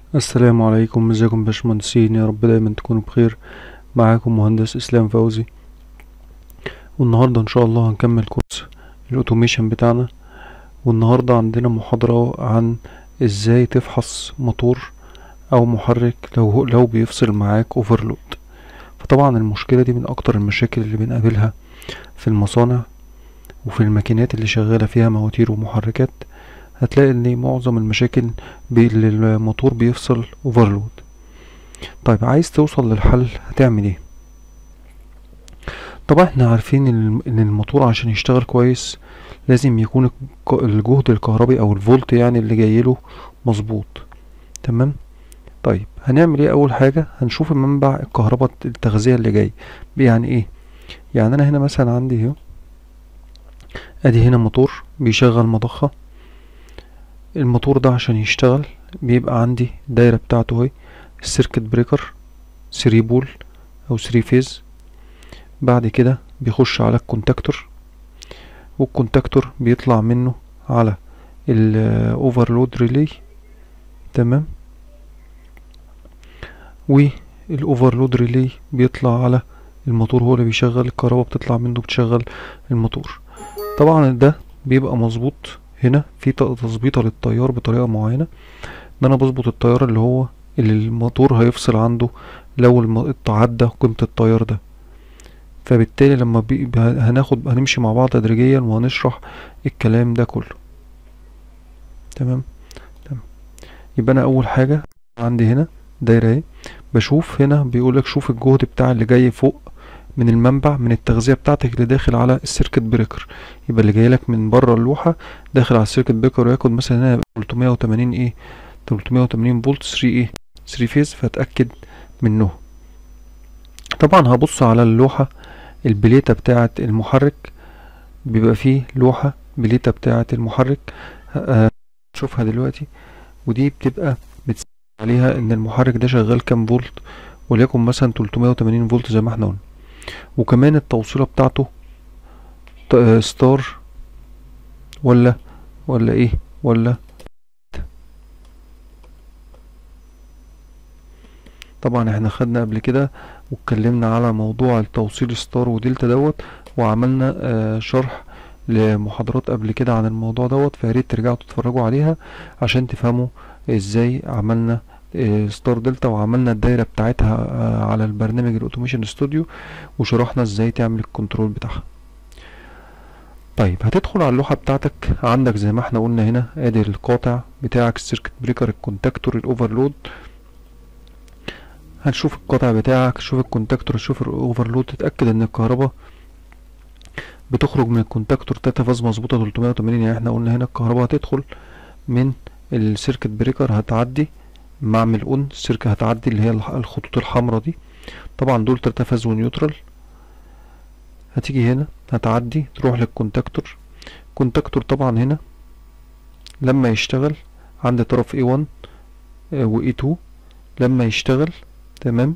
السلام عليكم ازيكم باشمهندسين يا رب دايما تكونوا بخير معاكم مهندس اسلام فوزي والنهارده ان شاء الله هنكمل كورس الاوتوميشن بتاعنا والنهارده عندنا محاضرة عن ازاي تفحص موتور او محرك لو لو بيفصل معاك اوفرلود فطبعا المشكلة دي من اكتر المشاكل اللي بنقابلها في المصانع وفي الماكينات اللي شغالة فيها مواتير ومحركات هتلاقي ان معظم المشاكل اللي الموتور بيفصل اوفرلود طيب عايز توصل للحل هتعمل ايه طبعا احنا عارفين ان الموتور عشان يشتغل كويس لازم يكون الجهد الكهربي او الفولت يعني اللي جايله مظبوط تمام طيب هنعمل ايه اول حاجة هنشوف المنبع الكهرباء التغذية اللي جاي يعني ايه يعني انا هنا مثلا عندي اهو ادي هنا موتور بيشغل مضخة الموتور ده عشان يشتغل بيبقى عندي الدايرة بتاعته اهي السيركت بريكر 3 بول او 3 فيز بعد كده بيخش على الكونتاكتور والكونتاكتور بيطلع منه على الاوفرلود ريلي تمام والاوفرلود ريلي بيطلع على الموتور هو اللي بيشغل الكهرباء بتطلع منه بتشغل الموتور طبعا ده بيبقى مظبوط هنا في تظبيطه للتيار بطريقه معينه ان انا بظبط التيار اللي هو اللي الموتور هيفصل عنده لو تعدى قيمه التيار ده فبالتالي لما بي هناخد هنمشي مع بعض تدريجيا وهنشرح الكلام ده كله تمام تمام يبقى انا اول حاجه عندي هنا دايره اهي بشوف هنا بيقولك شوف الجهد بتاع اللي جاي فوق من المنبع من التغذية بتاعتك اللي داخل على السيركت بريكر يبقى اللي جايلك من بره اللوحة داخل على السيركت بريكر وياخد مثلا هنا 380 ايه 380 فولت 3 ايه 3 فيز فاتأكد منه طبعا هبص على اللوحة البليتة بتاعة المحرك بيبقى فيه لوحة بليتة بتاعة المحرك هتشوفها دلوقتي ودي بتبقى بتسمع عليها ان المحرك ده شغال كام فولت وليكن مثلا 380 فولت زي ما احنا قلنا وكمان التوصيلة بتاعته ستار ولا ولا ايه ولا طبعا احنا خدنا قبل كده واتكلمنا على موضوع التوصيل ستار ودلتا دوت وعملنا آه شرح لمحاضرات قبل كده عن الموضوع دوت فياريت ترجعوا تتفرجوا عليها عشان تفهموا ازاي عملنا ستار دلتا وعملنا الدايره بتاعتها على البرنامج الاوتوميشن ستوديو وشرحنا ازاي تعمل الكنترول بتاعها طيب هتدخل على اللوحه بتاعتك عندك زي ما احنا قلنا هنا ادي القاطع بتاعك السيركت بريكر الكونتاكتور الاوفرلود هنشوف القاطع بتاعك تشوف الكونتاكتور تشوف الاوفرلود تتاكد ان الكهرباء بتخرج من الكونتاكتور تاتا فاز مظبوطه 380 يعني احنا قلنا هنا الكهرباء هتدخل من السيركت بريكر هتعدي معمل اون السيركة هتعدي اللي هي الخطوط الحمراء دي طبعا دول تلاتة فاز ونيوترال هتيجي هنا هتعدي تروح للكونتاكتور كونتاكتور طبعا هنا لما يشتغل عند طرف A1 و A2 لما يشتغل تمام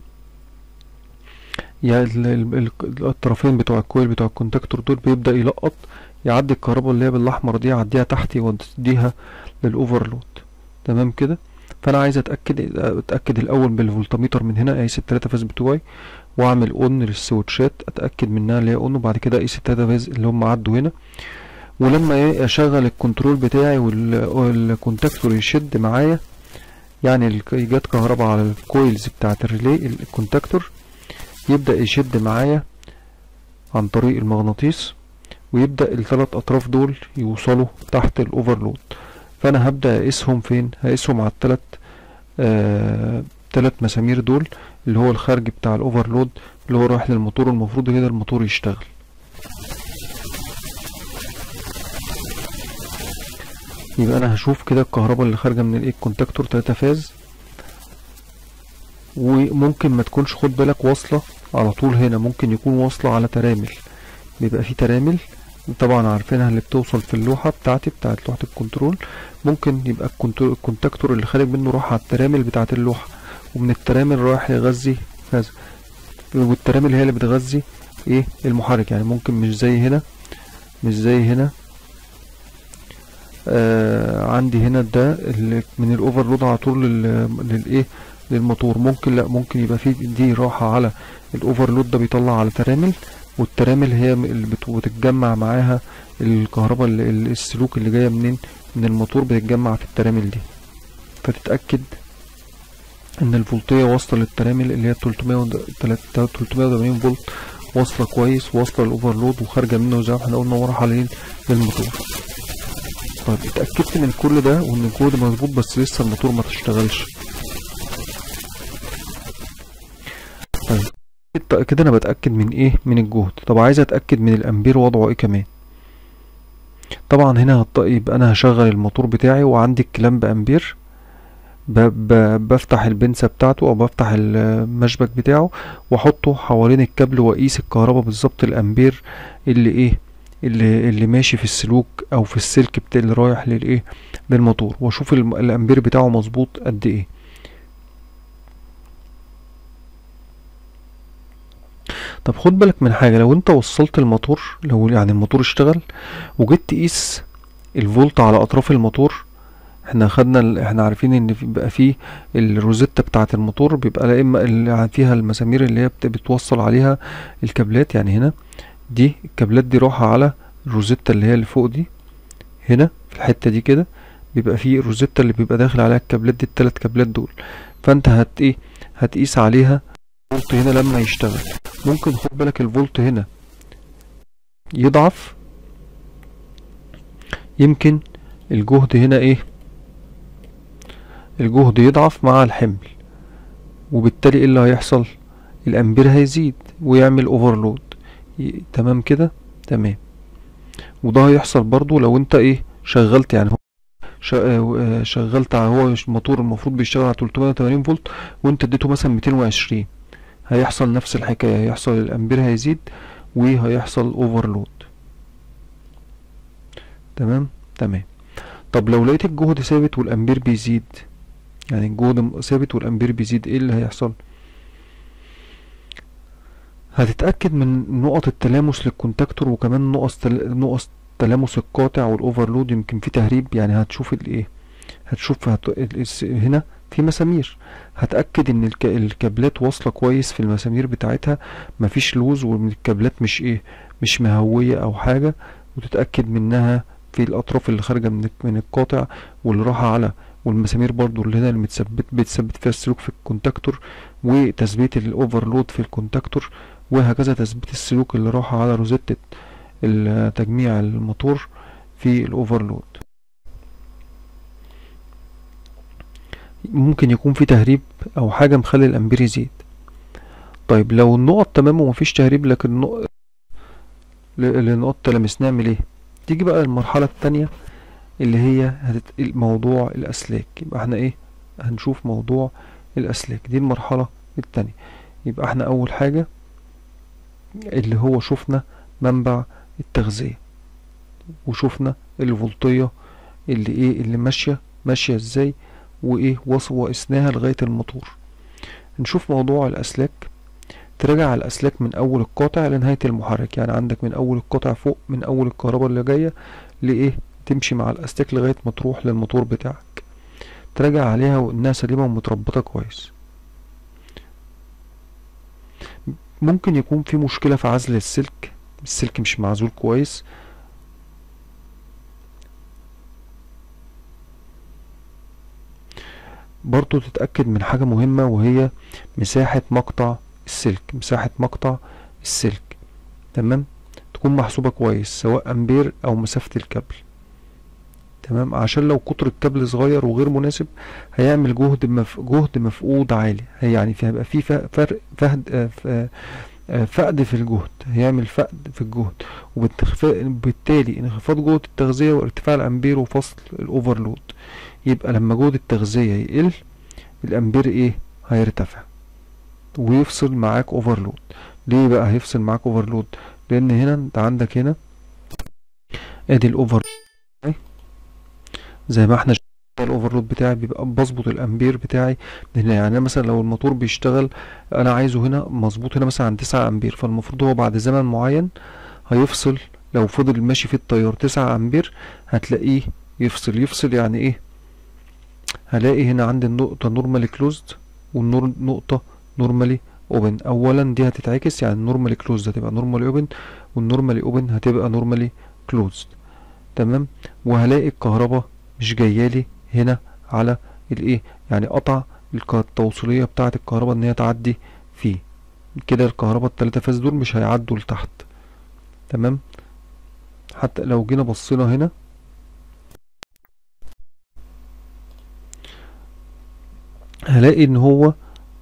يعني الطرفين بتوع الكويل بتوع الكونتاكتور دول بيبدأ يلقط يعدي الكهرباء اللي هي بالاحمر دي يعديها تحت يوديها للاوفرلود تمام كده فانا عايز اتاكد اتاكد الاول بالفولتميتر من هنا اقيس التلاتة فاز بتوعي واعمل اون للسويتشات اتاكد منها اللي هي اون وبعد كده اقيس التلاتة فاز اللي هم عدوا هنا ولما ايه اشغل الكنترول بتاعي والكونتاكتور يشد معايا يعني جت كهرباء على الكويلز بتاعه الريلي الكونتاكتور يبدا يشد معايا عن طريق المغناطيس ويبدا الثلاث اطراف دول يوصلوا تحت الاوفرلود فانا هبدا اقيسهم فين هقيسهم على التلات آه تلات مسامير دول اللي هو الخارج بتاع الاوفرلود اللي هو رايح للموتور المفروض كده الموتور يشتغل يبقى انا هشوف كده الكهرباء اللي خارجه من الايه كونتاكتور تلاتة فاز وممكن ما تكونش خد بالك واصله على طول هنا ممكن يكون واصله على ترامل بيبقى في ترامل طبعا عارفينها اللي بتوصل في اللوحة بتاعتي بتاعت لوحة الكنترول ممكن يبقى الكونتاكتور اللي خارج منه راح على الترامل بتاعت اللوحة ومن الترامل رايح يغذي كذا والترامل هي اللي بتغذي ايه المحرك يعني ممكن مش زي هنا مش زي هنا آه عندي هنا ده اللي من الاوفرلود على طول لل- للايه للموتور ممكن لا ممكن يبقى في دي راحة على الاوفرلود ده بيطلع على ترامل والترامل هي اللي بت- بتتجمع معاها الكهرباء اللي اللي- السلوك اللي جاية منين من الموتور بتتجمع في الترامل دي فتتأكد ان الفولتية واصلة للترامل اللي هي 300 و 380 فولت واصلة كويس واصلة للاوفرلود وخارجة منه زي ما احنا قلنا وراح على للموتور طيب اتأكدت من كل ده وان الجهد مظبوط بس لسه الموتور ما تشتغلش طيب الت- كده انا بتأكد من ايه من الجهد طب عايز اتأكد من الامبير وضعه ايه كمان طبعا هنا هط- يبقى انا هشغل الموتور بتاعي وعندي الكلام بامبير ب... ب... بفتح البنسة بتاعته او بفتح المشبك بتاعه واحطه حوالين الكابل واقيس الكهرباء بالظبط الامبير اللي ايه اللي اللي ماشي في السلوك او في السلك بتاع اللي رايح للايه للموتور واشوف الم- الامبير بتاعه مظبوط قد ايه طب خد بالك من حاجة لو انت وصلت الموتور لو يعني الموتور اشتغل وجيت تقيس الفولت على اطراف الموتور احنا خدنا ال- احنا عارفين ان في- بيبقى فيه الروزيتا بتاعة الموتور بيبقى لا اما اللي فيها المسامير اللي هي بت- بتوصل عليها الكابلات يعني هنا دي الكابلات دي رايحة على الروزيتا اللي هي اللي فوق دي هنا في الحتة دي كده بيبقى فيه الروزيتا اللي بيبقى داخل عليها الكابلات دي التلات كابلات دول فانت هت ايه هتقيس عليها الفولت هنا لما يشتغل ممكن خد بالك الفولت هنا يضعف يمكن الجهد هنا ايه الجهد يضعف مع الحمل وبالتالي ايه اللي هيحصل الامبير هيزيد ويعمل اوفرلود ي- تمام كده تمام وده هيحصل برضو لو انت ايه شغلت يعني هو ش- آه، شغلت على هو الموتور المفروض بيشتغل على 380 فولت وانت اديته مثلا 220 هيحصل نفس الحكاية هيحصل الامبير هيزيد وهيحصل اوفرلود تمام تمام طب لو لقيت الجهد ثابت والامبير بيزيد يعني الجهد م- ثابت والامبير بيزيد ايه اللي هيحصل هتتأكد من نقط التلامس للكونتاكتور وكمان نقط تل... نقط تلامس القاطع والاوفرلود يمكن في تهريب يعني هتشوف الايه هتشوف هت... ال- الس- هنا في مسامير هتأكد ان الك... الكابلات واصلة كويس في المسامير بتاعتها مفيش لوز وان الكابلات مش ايه مش مهوية او حاجة وتتأكد منها في الاطراف اللي خارجة من الك- من القاطع واللي رايحة على والمسامير برضو اللي هنا اللي متثبت بتثبت فيها السلوك في الكونتاكتور وتثبيت الاوفرلود في الكونتاكتور وهكذا تثبيت السلوك اللي رايحة على روزيتة ال- تجميع الموتور في الاوفرلود ممكن يكون في تهريب او حاجة مخلي الامبير يزيد طيب لو النقط تمام ومفيش تهريب لكن النق- ل- لنقط تلامس نعمل ايه تيجي بقى المرحلة التانية اللي هي هتت... موضوع الاسلاك يبقى احنا ايه هنشوف موضوع الاسلاك دي المرحلة التانية يبقى احنا اول حاجة اللي هو شفنا منبع التغذية وشفنا الفولتية اللي ايه اللي ماشية ماشية ازاي وايه وص- وقسناها لغاية الموتور نشوف موضوع الاسلاك تراجع الاسلاك من اول القاطع لنهاية المحرك يعني عندك من اول القاطع فوق من اول الكهرباء اللي جاية لايه تمشي مع الاسلاك لغاية ما تروح للموتور بتاعك تراجع عليها وانها سليمة ومتربطة كويس ممكن يكون في مشكلة في عزل السلك السلك مش معزول كويس برضو تتأكد من حاجة مهمة وهي مساحة مقطع السلك مساحة مقطع السلك تمام تكون محسوبة كويس سواء أمبير أو مسافة الكابل تمام عشان لو قطر الكابل صغير وغير مناسب هيعمل جهد مف... جهد مفقود عالي هي يعني في هيبقى في ف- فرق فهد آه، ف- آه، آه، فقد في الجهد هيعمل فقد في الجهد وبالتالي انخفاض جهد التغذية وارتفاع الأمبير وفصل الأوفرلود يبقى لما جهد التغذية يقل الأمبير إيه هيرتفع ويفصل معاك أوفرلود ليه بقى هيفصل معاك أوفرلود لأن هنا أنت عندك هنا أدي الأوفر زي ما احنا شايفين الأوفرلود بتاعي بيبقى بظبط الأمبير بتاعي من هنا يعني أنا مثلا لو الموتور بيشتغل أنا عايزه هنا مظبوط هنا مثلا عند تسعة أمبير فالمفروض هو بعد زمن معين هيفصل لو فضل ماشي في التيار تسعة أمبير هتلاقيه يفصل يفصل يعني ايه هلاقي هنا عندي النقطة نورمالي كلوزد والنقطة نورمالي اوبن اولا دي هتتعكس يعني النورمالي كلوزد هتبقى نورمالي اوبن والنورمالي اوبن هتبقى نورمالي كلوزد تمام وهلاقي الكهرباء مش جايالي هنا على الايه يعني قطع التوصيلية بتاعة الكهرباء ان هي تعدي فيه كده الكهرباء التلاتة فاز دول مش هيعدوا لتحت تمام حتى لو جينا بصينا هنا هلاقي ان هو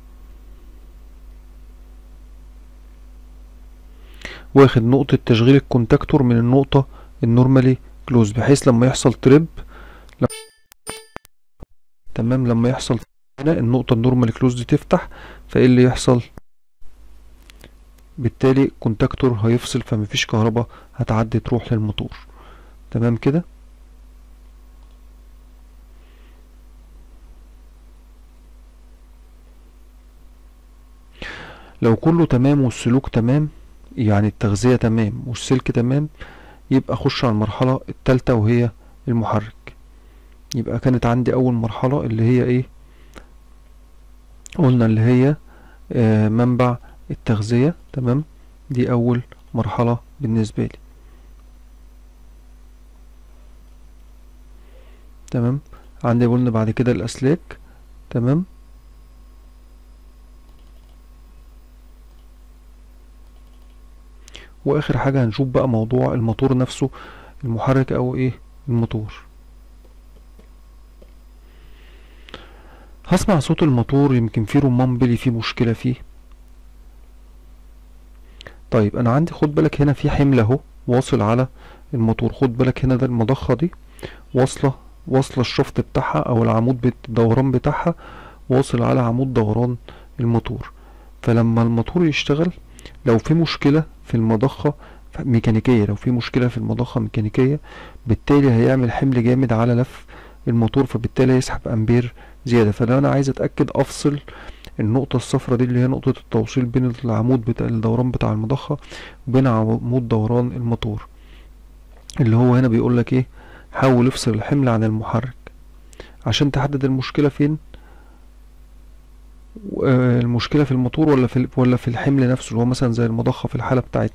واخد نقطة تشغيل الكونتاكتور من النقطة النورمالي كلوز بحيث لما يحصل تريب لما تمام لما يحصل هنا النقطة النورمالي كلوز دي تفتح فايه اللي يحصل بالتالي الكونتاكتور هيفصل فمفيش كهرباء هتعدي تروح للموتور تمام كده لو كله تمام والسلوك تمام يعني التغذية تمام والسلك تمام يبقى اخش على المرحلة التالتة وهي المحرك يبقى كانت عندي اول مرحلة اللي هي ايه قلنا اللي هي آه منبع التغذية تمام دي اول مرحلة بالنسبة لي تمام عندي قلنا بعد كده الاسلاك تمام واخر حاجة هنشوف بقى موضوع الموتور نفسه المحرك او ايه الموتور هسمع صوت الموتور يمكن فيه رمان بلي فيه مشكلة فيه طيب انا عندي خد بالك هنا في حمل اهو واصل على الموتور خد بالك هنا ده المضخة دي واصلة واصلة الشفط بتاعها او العمود الدوران بتاعها واصل على عمود دوران الموتور فلما الموتور يشتغل لو في مشكلة في المضخة ميكانيكية لو في مشكلة في المضخة ميكانيكية بالتالي هيعمل حمل جامد على لف الموتور فبالتالي هيسحب امبير زيادة فلو انا عايز اتأكد افصل النقطة الصفرا دي اللي هي نقطة التوصيل بين العمود بتاع الدوران بتاع المضخة وبين عمود دوران الموتور اللي هو هنا بيقول لك ايه حاول افصل الحمل عن المحرك عشان تحدد المشكلة فين المشكلة في الموتور ولا في ولا في الحمل نفسه اللي هو مثلا زي المضخة في الحالة بتاعتنا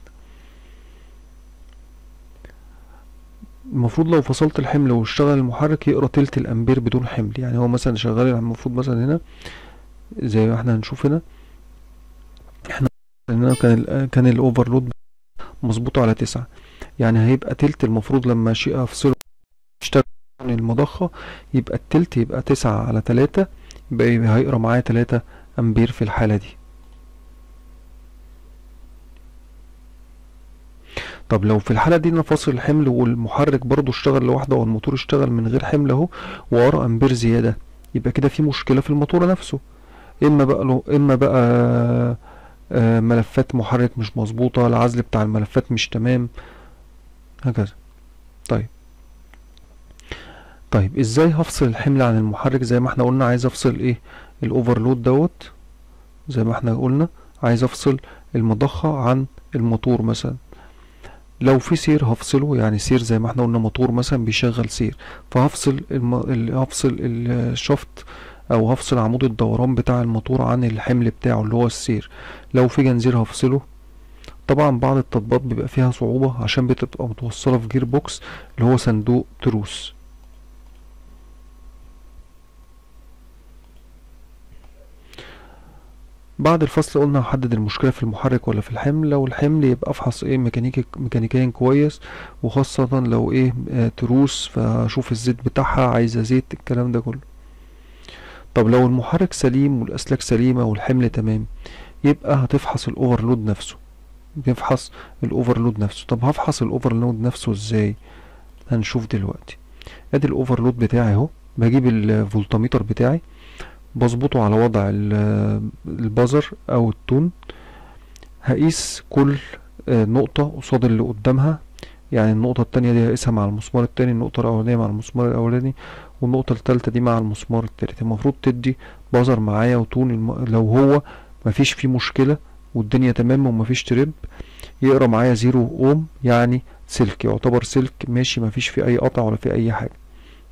المفروض لو فصلت الحمل واشتغل المحرك يقرا تلت الامبير بدون حمل يعني هو مثلا شغال المفروض مثلا هنا زي ما احنا هنشوف هنا احنا هنا كان كان الاوفرلود مظبوط على تسعة يعني هيبقى تلت المفروض لما شيء افصله اشتغل المضخة يبقى التلت يبقى تسعة على تلاتة يبقى هيقرا معايا تلاتة امبير في الحالة دي طب لو في الحالة دي انا فاصل الحمل والمحرك برضو اشتغل لوحده والموتور اشتغل من غير حمل اهو وقرا امبير زيادة يبقى كده في مشكلة في الموتور نفسه اما بقى له اما بقى آه ملفات محرك مش مظبوطة العزل بتاع الملفات مش تمام هكذا طيب طيب ازاي هفصل الحمل عن المحرك زي ما احنا قلنا عايز افصل ايه الاوفرلود دوت زي ما احنا قلنا عايز افصل المضخة عن الموتور مثلا لو في سير هفصله يعني سير زي ما احنا قلنا موتور مثلا بيشغل سير فهفصل الم... هفصل الشفط او هفصل عمود الدوران بتاع الموتور عن الحمل بتاعه اللي هو السير لو في جنزير هفصله طبعا بعض التطبيقات بيبقى فيها صعوبة عشان بتبقى متوصلة في جير بوكس اللي هو صندوق تروس بعد الفصل قلنا هحدد المشكلة في المحرك ولا في الحمل لو الحمل يبقى افحص ايه ميكانيكي ميكانيكيا كويس وخاصة لو ايه آه تروس فاشوف الزيت بتاعها عايزة زيت الكلام ده كله طب لو المحرك سليم والاسلاك سليمة والحمل تمام يبقى هتفحص الاوفرلود نفسه نفحص الاوفرلود نفسه طب هفحص الاوفرلود نفسه ازاي هنشوف دلوقتي ادي الاوفرلود بتاعي اهو بجيب الفولتميتر بتاعي بظبطه على وضع البازر او التون هقيس كل نقطة قصاد اللي قدامها يعني النقطة التانية دي هقيسها مع المسمار التاني النقطة الأولانية مع المسمار الأولاني والنقطة التالتة دي مع المسمار التالت المفروض تدي بازر معايا وتون الم... لو هو مفيش فيه مشكلة والدنيا تمام ومفيش تريب يقرا معايا زيرو اوم يعني سلك يعتبر سلك ماشي مفيش فيه اي قطع ولا فيه اي حاجة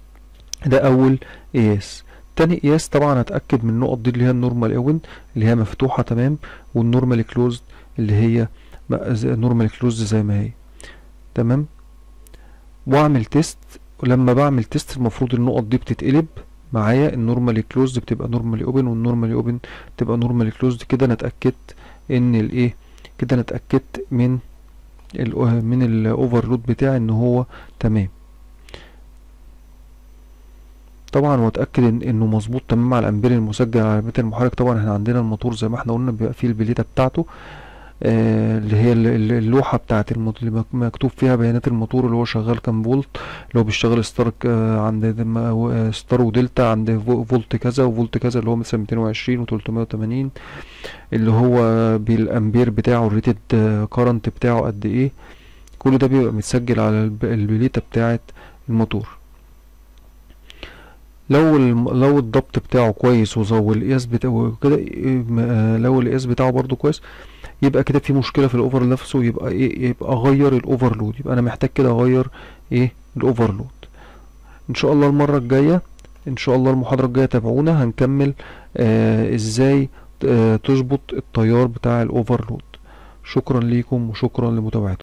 ده اول قياس تاني قياس طبعا هتاكد من النقط دي اللي هي النورمال اوبن اللي هي مفتوحه تمام والنورمال كلوزد اللي هي نورمال كلوزد زي ما هي تمام واعمل تيست ولما بعمل تيست المفروض النقط دي بتتقلب معايا النورمالي كلوزد بتبقى نورمالي اوبن والنورمالي اوبن تبقى نورمالي كلوزد كده انا اتاكدت ان الايه كده انا اتاكدت من ال من الاوفرلود بتاعي ان هو تمام طبعا واتاكد إن انه مظبوط تمام على الامبير المسجل على علامات المحرك طبعا احنا عندنا الموتور زي ما احنا قلنا بيبقى فيه البليته بتاعته آه اللي هي ال- ال- اللوحه بتاعه اللي مك- مكتوب فيها بيانات الموتور اللي هو شغال كام فولت اللي هو بيشتغل ستار آه عند دم- آه، ستار ودلتا عند فو- فولت كذا وفولت كذا اللي هو مثلا 220 و380 اللي هو بالامبير بتاعه الريتد كارنت بتاعه قد ايه كل ده بيبقى متسجل على الب- البليته بتاعه الموتور لو الم- لو الضبط بتاعه كويس وز- والقياس بتاعه كده إيه، م- آه، لو القياس بتاعه برضو كويس يبقى كده في مشكله في الاوفر نفسه يبقى ايه يبقى اغير الاوفرلود يبقى انا محتاج كده اغير ايه الاوفرلود ان شاء الله المره الجايه ان شاء الله المحاضره الجايه تابعونا هنكمل آه ازاي آه تظبط التيار بتاع الاوفرلود شكرا ليكم وشكرا لمتابعتكم